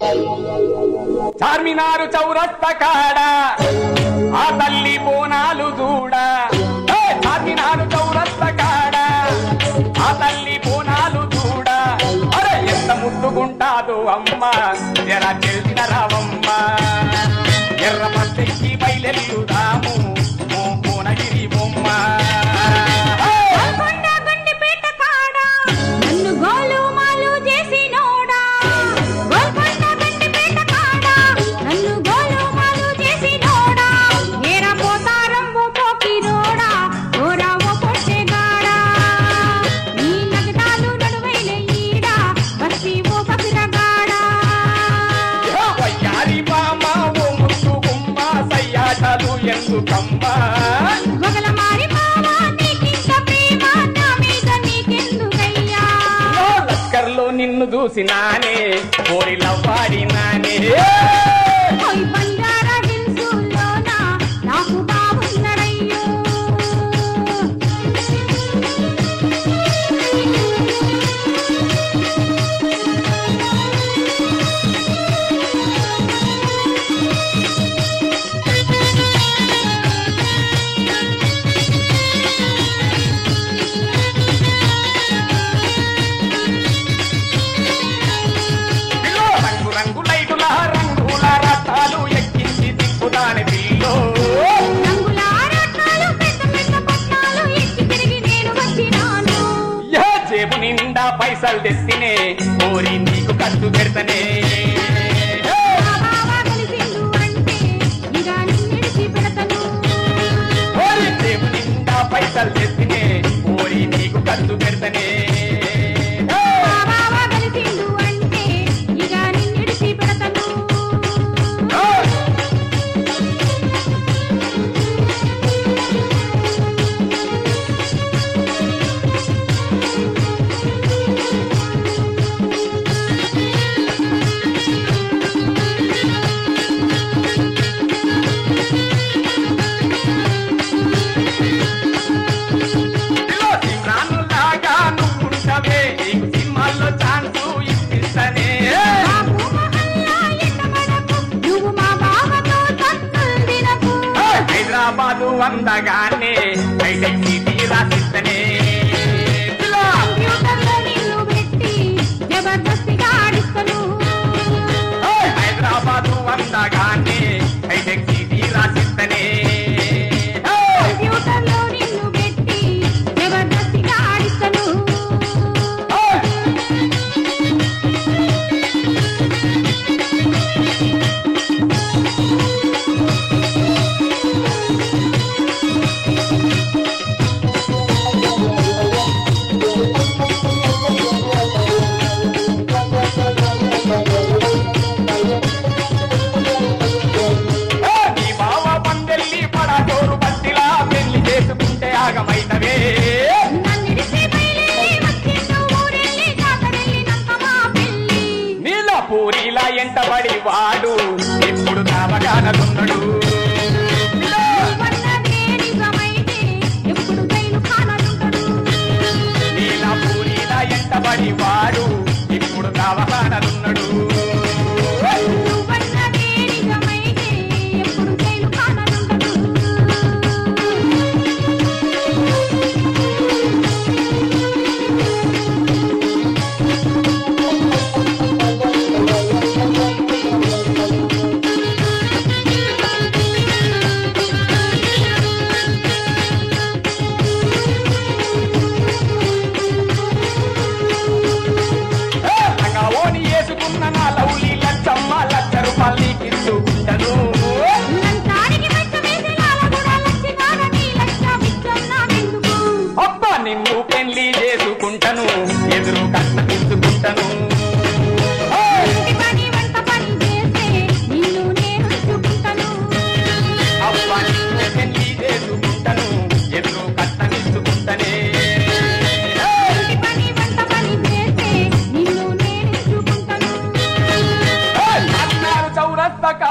చార్మినారు చౌరస్త కాడ ఆ తల్లి బోనాలు చూడ ఏ, చార్మినారు చౌరస్త కాడ ఆ తల్లి బోనాలు చూడ అరే ఎంత ముట్టుకుంటాదో అమ్మ ఎర తెలిసిన రావమ్మ ఎర్ర పద్దెక్కి బయలెల్లుదాము ఓ కోనగిరి బొమ్మ హే! గోల్కొండ గండిపేట కాడ నన్ను గోలు మాలు చేసినోడా గోల్కొండ గండిపేట కాడ నన్ను గోలు మాలు చేసినోడా ఏర పోతారంబు పోకిరోడా ఓరా ఓ పొట్టెగాడా నీ నగడాలు నడువైన ఈడ బస్సి ఓ బసిరగాడా వయ్యారి బామ ఓ ముత్తు గుమ్మ సయ్యాటలు ఎందుకమ్మా గొగల మారి మావా నీకింత ప్రేమ నా మీద నీకెందుకయ్యా ఓ లస్కర్లో నిన్ను చూసినానే కోరిలవ్వాడినానే ఓయ్ బంజారా హిల్సుల్లోన నాకు బాగున్నరయ్యో పిల్లో రంగు రంగు లైటుల రంగుల రథాలు ఎక్కించి తిప్పుదాని పిల్లో రంగుల రత్నాలు పెద్ద పెద్ద పట్నాలు ఎక్కి తిరిగి నేను వచ్చినాను ఏ జేబు నిండా పైసలు తెస్తినే కోరి నీకు ఖర్చు పెడతనే నా బావ కలిసిండు అంటే ఇక నిన్నిడిచి పెడతను కోరి జేబు నిండా పైసలు తెస్తినే కోరి నీకు ఖర్చు పెడతనే నా బావ కలిసిండు అంటే ఇక నిన్నిడిచి పెడతను పిల్లో సిమ్రానులాగా నువ్వుంటవే నీకు సినిమాల్లో ఛాన్సు ఇప్పిస్తనే బాబు మహల్లా ఎక్కమనకు, నువ్వు మా బావతో తన్నులు తినకు. హైదరాబాదు అందగానే హైటెక్ సిటీ రాసిస్తనే పిల్లో కంప్యూటర్లో నిన్ను పెట్టి జబర్దస్తిగా ఆడిస్తను. హైదరాబాదు అందగానే హైటెక్ సిటీ రాసిస్తనే కంప్యూటర్లో నిన్ను పెట్టి జబర్దస్తిగా ఆడిస్తను. నీ బావ పందెల్లి పడటోరు బట్టిలా పెళ్లి చేసుకుంటే ఆగమైనవే నన్నిడిసి బయలుదేరి వచ్చిండు ఊరెళ్ళి జాతరెళ్ళినాక మా పెళ్ళి. నీళ్ళ పూరిలా ఎంటబడి వాడు ఎప్పుడు కావగానలున్నాడు నువ్వన్నదే నిజమైతే ఎప్పుడు జైలు ఖానాలుంటడు. నీళ్ళ పూరిలా ఎంటబడి వాడు ఇప్పుడు కావగానలున్నాడు నువ్వన్నదే నిజమైతే ఎప్పుడు జైలు ఖానాలుంటడు. ఓని వేసుకున్న నా లౌలి లచ్చమ్మ లచ్చ రూపాయలు నీకిచ్చుకుంటను లంచానికి మెచ్చమేసి లాలగూడ లచ్చినాడని లక్ష బిచ్చం నాకెందుకు? అబ్బా నిన్ను పెళ్లి చేసుకుంటను ఎదురు కట్న తీసుకుంటను ఇంటి పని వంట పని చేస్తే నిన్ను నేను ఉంచుకుంటాను. అబ్బా నిన్ను పెళ్లి చేసుకుంటను ఎదురు కట్న తీసుకుంటనే ఇంటి పని వంట పని చేస్తే నిన్ను నేను ఉంచుకుంటాను. చార్మినారు చౌరస్తా